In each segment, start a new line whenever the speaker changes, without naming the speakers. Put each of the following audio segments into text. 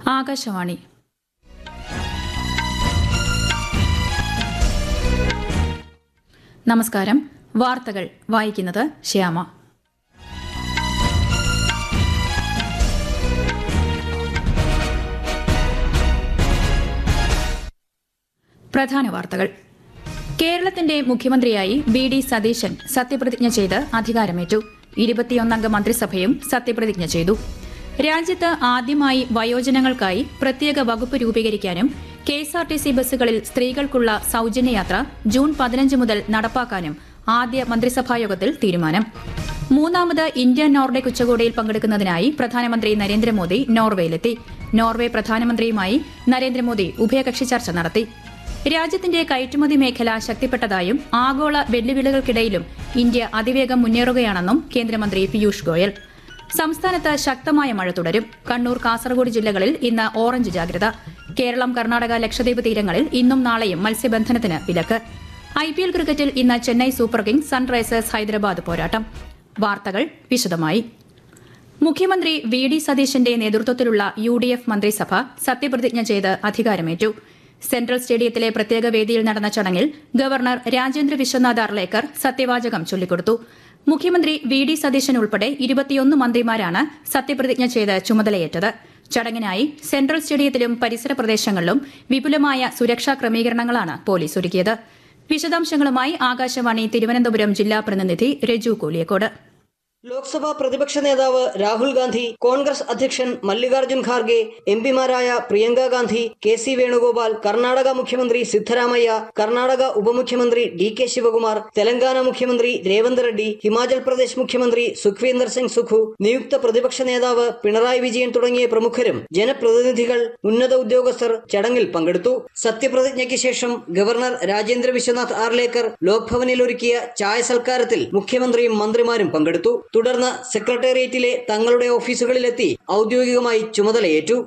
ആകാശവാണി നമസ്കാരം വാർത്തകൾ വായിക്കുന്നത് ശ്യാമ പ്രധാന വാർത്തകൾ കേരളത്തിന്റെ മുഖ്യമന്ത്രിയായി ബി ഡി സതീശൻ സത്യപ്രതിജ്ഞ ചെയ്ത് അധികാരമേറ്റു ഇരുപത്തിയൊന്നംഗ മന്ത്രിസഭയും സത്യപ്രതിജ്ഞ ചെയ്തു രാജ്യത്ത് ആദ്യമായി വയോജനങ്ങൾക്കായി പ്രത്യേക വകുപ്പ് രൂപീകരിക്കാനും K S R T C ബസ്സുകളിൽ സ്ത്രീകൾക്കുള്ള സൌജന്യയാത്ര ജൂൺ പതിനഞ്ച് മുതൽ നടപ്പാക്കാനും ആദ്യ മന്ത്രിസഭായോഗത്തിൽ തീരുമാനം മൂന്നാമത് ഇന്ത്യ നോർഡേക് ഉച്ചകോടിയിൽ പങ്കെടുക്കുന്നതിനായി പ്രധാനമന്ത്രി നരേന്ദ്രമോദി നോർവേയിലെത്തി നോർവേ പ്രധാനമന്ത്രിയുമായി നരേന്ദ്രമോദി ഉഭയകക്ഷി ചർച്ച നടത്തി രാജ്യത്തിന്റെ കയറ്റുമതി മേഖല ശക്തിപ്പെട്ടതായും ആഗോള വെല്ലുവിളികൾക്കിടയിലും ഇന്ത്യ അതിവേഗം മുന്നേറുകയാണെന്നും കേന്ദ്രമന്ത്രി പീയൂഷ് ഗോയൽ സംസ്ഥാനത്ത് ശക്തമായ മഴ തുടരും കണ്ണൂർ കാസർഗോഡ് ജില്ലകളിൽ ഇന്ന് ഓറഞ്ച് ജാഗ്രത കേരളം കർണാടക ലക്ഷദ്വീപ് തീരങ്ങളിൽ ഇന്നും നാളെയും മത്സ്യബന്ധനത്തിന് വിലക്ക് ഐ പി എൽ ക്രിക്കറ്റിൽ ഇന്ന് Chennai super kings sunrisers Hyderabad പോരാട്ടം വാർത്തകൾ വിശദമായി മുഖ്യമന്ത്രി വി ഡി സതീശന്റെ നേതൃത്വത്തിലുള്ള യു ഡി എഫ് മന്ത്രിസഭ സത്യപ്രതിജ്ഞ ചെയ്ത് അധികാരമേറ്റു സെൻട്രൽ സ്റ്റേഡിയത്തിലെ പ്രത്യേക വേദിയിൽ നടന്ന ചടങ്ങിൽ ഗവർണർ രാജേന്ദ്ര വിശ്വനാഥ് അർലേക്കർ സത്യവാചകം ചൊല്ലിക്കൊടുത്തു മുഖ്യമന്ത്രി വി ഡി സതീശൻ ഉൾപ്പെടെ ഇരുപത്തിയൊന്ന് മന്ത്രിമാരാണ് സത്യപ്രതിജ്ഞ ചെയ്ത് ചുമതലയേറ്റത് ചടങ്ങിനായി സെൻട്രൽ സ്റ്റേഡിയത്തിലും പരിസര പ്രദേശങ്ങളിലും വിപുലമായ സുരക്ഷാ ക്രമീകരണങ്ങളാണ് പോലീസ് ഒരുക്കിയത് വിശദാംശങ്ങളുമായി ആകാശവാണി തിരുവനന്തപുരം ജില്ലാ പ്രതിനിധി രജു കോലിയക്കോട്
ലോക്സഭാ പ്രതിപക്ഷ നേതാവ് രാഹുൽ ഗാന്ധി കോൺഗ്രസ് അധ്യക്ഷൻ മല്ലികാർജ്ജുൻ ഖാർഗെ എം പിമാരായ പ്രിയങ്ക ഗാന്ധി കെ സി വേണുഗോപാൽ കർണാടക മുഖ്യമന്ത്രി സിദ്ധരാമയ്യ കർണാടക ഉപമുഖ്യമന്ത്രി ഡി കെ ശിവകുമാർ തെലങ്കാന മുഖ്യമന്ത്രി രേവന്ത് റെഡ്ഡി ഹിമാചൽ പ്രദേശ് മുഖ്യമന്ത്രി സുഖ്വീന്ദർ സിംഗ് സുഖു നിയുക്ത പ്രതിപക്ഷ നേതാവ് പിണറായി വിജയൻ തുടങ്ങിയ പ്രമുഖരും ജനപ്രതിനിധികൾ ഉന്നത ഉദ്യോഗസ്ഥർ ചടങ്ങിൽ പങ്കെടുത്തു സത്യപ്രതിജ്ഞയ്ക്ക് ശേഷം ഗവർണർ രാജേന്ദ്ര വിശ്വനാഥ് ആർലേക്കർ ലോക്ഭവനിൽ ഒരുക്കിയ ചായ സൽക്കാരത്തിൽ മുഖ്യമന്ത്രിയും മന്ത്രിമാരും പങ്കെടുത്തു തുടർന്ന് സെക്രട്ടേറിയറ്റിലെ തങ്ങളുടെ ഓഫീസുകളിലെത്തി ഔദ്യോഗികമായി ചുമതലയേറ്റു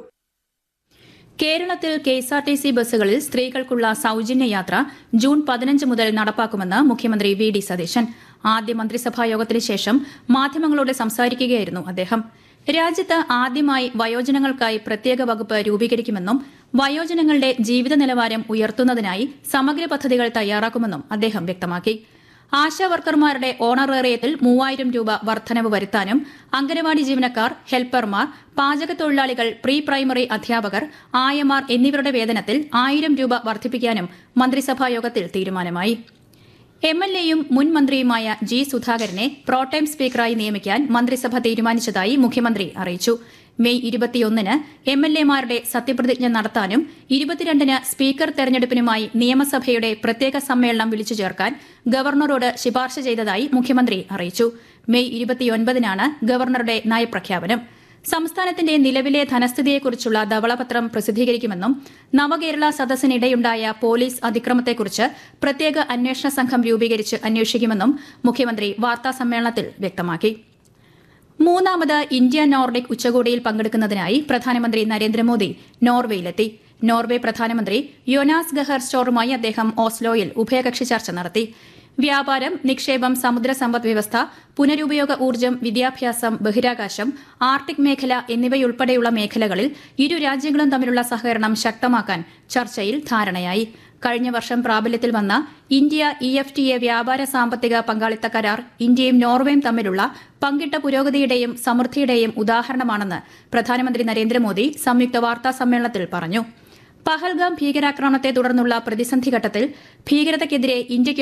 കേരളത്തിൽ K S R T C ബസ്സുകളിൽ സ്ത്രീകൾക്കുള്ള സൌജന്യ യാത്ര ജൂൺ പതിനഞ്ച് മുതൽ നടപ്പാക്കുമെന്ന് മുഖ്യമന്ത്രി വി ഡി സതീശൻ ആദ്യ മന്ത്രിസഭാ യോഗത്തിന് ശേഷം മാധ്യമങ്ങളോട് സംസാരിക്കുകയായിരുന്നു അദ്ദേഹം രാജ്യത്ത് ആദ്യമായി വയോജനങ്ങൾക്കായി പ്രത്യേക വകുപ്പ് രൂപീകരിക്കുമെന്നും വയോജനങ്ങളുടെ ജീവിത നിലവാരം ഉയർത്തുന്നതിനായി സമഗ്ര പദ്ധതികൾ തയ്യാറാക്കുമെന്നും അദ്ദേഹം വ്യക്തമാക്കി ആശാ വർക്കർമാരുടെ ഓണറേറിയത്തിൽ മൂവായിരം രൂപ വർധനവ് വരുത്താനും അംഗനവാടി ജീവനക്കാർ ഹെൽപ്പർമാർ പാചകത്തൊഴിലാളികൾ പ്രീ പ്രൈമറി അധ്യാപകർ ആയമാർ എന്നിവരുടെ വേതനത്തിൽ ആയിരം രൂപ വർദ്ധിപ്പിക്കാനും മന്ത്രിസഭാ യോഗത്തിൽ തീരുമാനമായി എം എൽ എയും മുൻ മന്ത്രിയുമായ ജി സുധാകരനെ പ്രോടൈം സ്പീക്കറായി നിയമിക്കാൻ മന്ത്രിസഭ തീരുമാനിച്ചതായി മുഖ്യമന്ത്രി അറിയിച്ചു മെയ് ഇരുപത്തിയൊന്നിന് എം എൽ എമാരുടെ സത്യപ്രതിജ്ഞ നടത്താനും ഇരുപത്തിരണ്ടിന് സ്പീക്കർ തെരഞ്ഞെടുപ്പിനുമായി നിയമസഭയുടെ പ്രത്യേക സമ്മേളനം വിളിച്ചു ചേർക്കാൻ ഗവർണറോട് ശുപാർശ ചെയ്തതായി മുഖ്യമന്ത്രി അറിയിച്ചു മെയ് ഇരുപത്തിയൊൻപതിനാണ് ഗവർണറുടെ നയപ്രഖ്യാപനം സംസ്ഥാനത്തിന്റെ നിലവിലെ ധനസ്ഥിതിയെക്കുറിച്ചുള്ള ധവളപത്രം പ്രസിദ്ധീകരിക്കുമെന്നും നവകേരള സദസ്സിനിടെയുണ്ടായ പോലീസ് അതിക്രമത്തെക്കുറിച്ച് പ്രത്യേക അന്വേഷണ സംഘം രൂപീകരിച്ച് അന്വേഷിക്കുമെന്നും മുഖ്യമന്ത്രി വാർത്താസമ്മേളനത്തിൽ വ്യക്തമാക്കി മൂന്നാമത് ഇന്ത്യ നോർഡിക് ഉച്ചകോടിയിൽ പങ്കെടുക്കുന്നതിനായി പ്രധാനമന്ത്രി നരേന്ദ്രമോദി നോർവേയിലെത്തി നോർവേ പ്രധാനമന്ത്രി യൊനാസ് ഗഹർ സ്റ്റോറുമായി അദ്ദേഹം ഓസ്ലോയിൽ ഉഭയകക്ഷി ചർച്ച നടത്തി വ്യാപാരം നിക്ഷേപം സമുദ്ര സമ്പദ് വ്യവസ്ഥ പുനരുപയോഗ ഊർജ്ജം വിദ്യാഭ്യാസം ബഹിരാകാശം ആർട്ടിക് മേഖല എന്നിവയുൾപ്പെടെയുള്ള മേഖലകളിൽ ഇരു രാജ്യങ്ങളും തമ്മിലുള്ള സഹകരണം ശക്തമാക്കാൻ ചർച്ചയിൽ ധാരണയായി കഴിഞ്ഞ വർഷം പ്രാബല്യത്തിൽ വന്ന India E F T A വ്യാപാര സാമ്പത്തിക പങ്കാളിത്ത കരാർ ഇന്ത്യയും നോർവേയും തമ്മിലുള്ള പങ്കിട്ട പുരോഗതിയുടെയും സമൃദ്ധിയുടെയും ഉദാഹരണമാണെന്ന് പ്രധാനമന്ത്രി നരേന്ദ്രമോദി സംയുക്ത വാർത്താ സമ്മേളനത്തിൽ പറഞ്ഞു പഹൽഗാം ഭീകരാക്രമണത്തെ തുടർന്നുള്ള പ്രതിസന്ധി ഘട്ടത്തിൽ ഭീകരതയ്ക്കെതിരെ ഇന്ത്യയ്ക്ക്